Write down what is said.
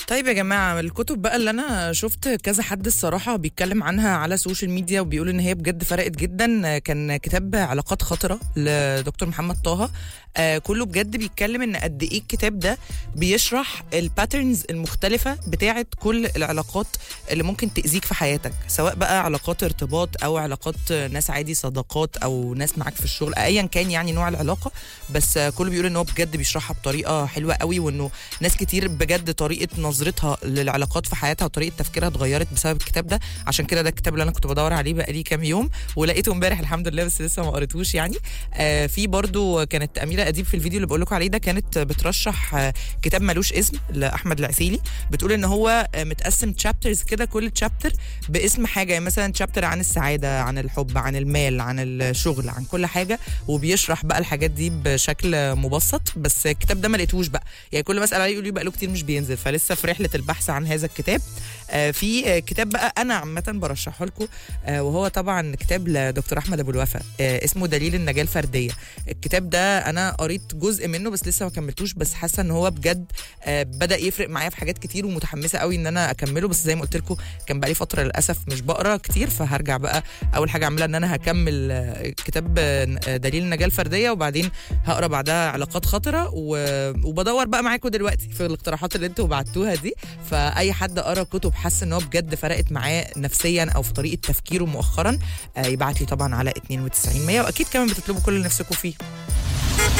طيب يا جماعة الكتب بقى اللي أنا شفت كذا حد الصراحة بيتكلم عنها على السوشيال ميديا وبيقول إن هي بجد فرقت جدا كان كتاب علاقات خطرة لدكتور محمد طه آه كله بجد بيتكلم إن قد إيه الكتاب ده بيشرح الباترنز المختلفة بتاعة كل العلاقات اللي ممكن تأذيك في حياتك سواء بقى علاقات ارتباط أو علاقات ناس عادي صداقات أو ناس معاك في الشغل أيا كان يعني نوع العلاقة بس آه كله بيقول إن هو بجد بيشرحها بطريقة حلوة قوي وإنه ناس كتير بجد طريقة نظرتها للعلاقات في حياتها وطريقه تفكيرها اتغيرت بسبب الكتاب ده عشان كده ده الكتاب اللي انا كنت بدور عليه بقالي كام يوم ولقيته امبارح الحمد لله بس لسه ما قريتوش يعني آه في برضو كانت اميره اديب في الفيديو اللي بقول لكم عليه ده كانت بترشح آه كتاب ملوش اسم لاحمد العسيلي بتقول ان هو آه متقسم تشابترز كده كل تشابتر باسم حاجه يعني مثلا تشابتر عن السعاده عن الحب عن المال عن الشغل عن كل حاجه وبيشرح بقى الحاجات دي بشكل مبسط بس الكتاب ده ما لقيتوش بقى يعني كل ما اسال عليه يقول لي بقى له كتير مش بينزل فلسه في رحله البحث عن هذا الكتاب آه في آه كتاب بقى انا عامه برشحه لكم آه وهو طبعا كتاب لدكتور احمد ابو الوفا اسمه دليل النجاه الفرديه الكتاب ده انا قريت جزء منه بس لسه ما كملتوش بس حاسه ان هو بجد بدا يفرق معايا في حاجات كتير ومتحمسه قوي ان انا اكمله بس زي ما قلت لكم كان بقالي فتره للاسف مش بقرا كتير فهرجع بقى اول حاجه اعملها ان انا هكمل كتاب دليل النجاه الفرديه وبعدين هقرا بعدها علاقات خطره وبدور بقى معاكم دلوقتي في الاقتراحات اللي انتوا بعتوها دي فاي حد قرا كتب حس ان هو بجد فرقت معاه نفسيا او في طريقه تفكيره مؤخرا آه يبعت لي طبعا على 92 100 واكيد كمان بتطلبوا كل اللي نفسكم فيه